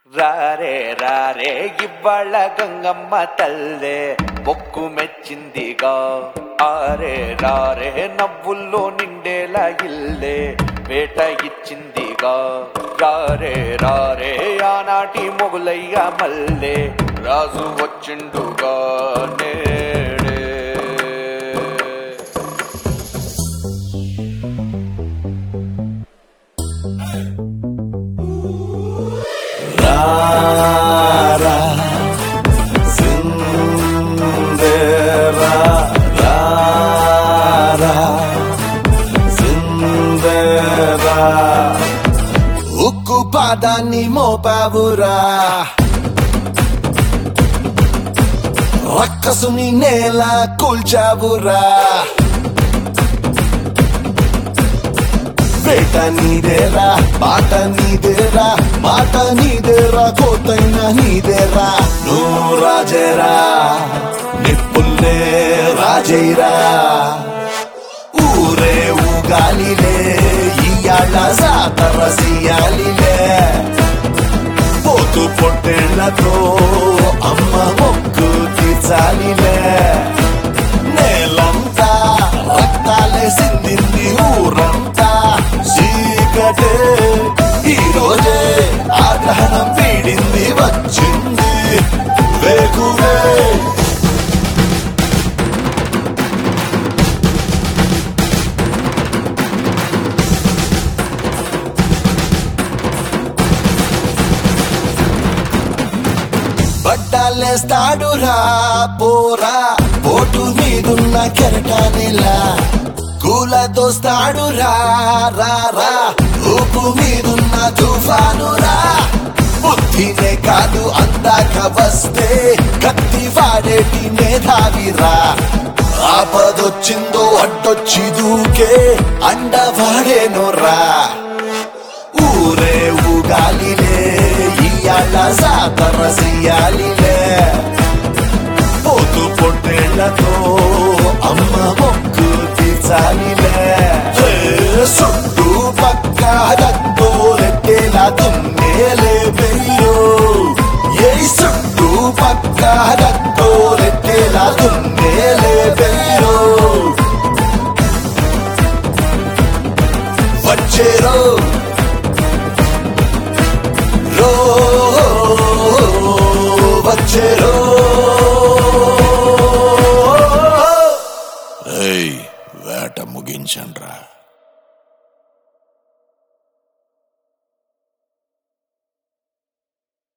రారే రారే ఇవ్వాళ గంగమ్మ తల్లే మొక్కు మెచ్చిందిగా ఆరే రారే నవ్వుల్లో నిండేలా ఇల్లే వేట ఇచ్చిందిగా రారే రారే ఆనాటి మొగులయ్య మల్లే రాజు వచ్చిండుగా నేడే రారా సిందేరా రారా సిందేరా ఉక్కు పాదాన్ని మోపావురా రక్కసుని నేల కూల్చావురా వేట నీదేరా బాట నీదేరా మాట నీదేరా కోతైన నీదేరా నువ్వు రాజేరా నిప్పుల్లే రాజైరా ఊరే ఊగాలిలే ఇయాళ్ళ జాతర సియాలిలే పోతు పొట్టేళ్లతో అమ్మ మొక్కు తీర్చాలిలే నేలంతా రక్తాలే సిందింది ఊరంతా చీకటే ఈ రోజే ఆగ్రహణం పీడింది వచ్చింది వేకువే బట్టాలేస్తాడురా పోరా పోటు మీదున్న కెరటానిలా కూల దోస్తాడురా రా రా ఊపు మీదున్న తుఫానురా బుద్ధినే కాదు అందాక వస్తే కత్తి వాడేటి మేధావిరా ఆపదొచ్చిందో అడ్డొచ్చి దూకే అండ వాడేనురా ఊరే ఊగాలిలే ఇయాళ్ళ జాతర చెయ్యాలిలే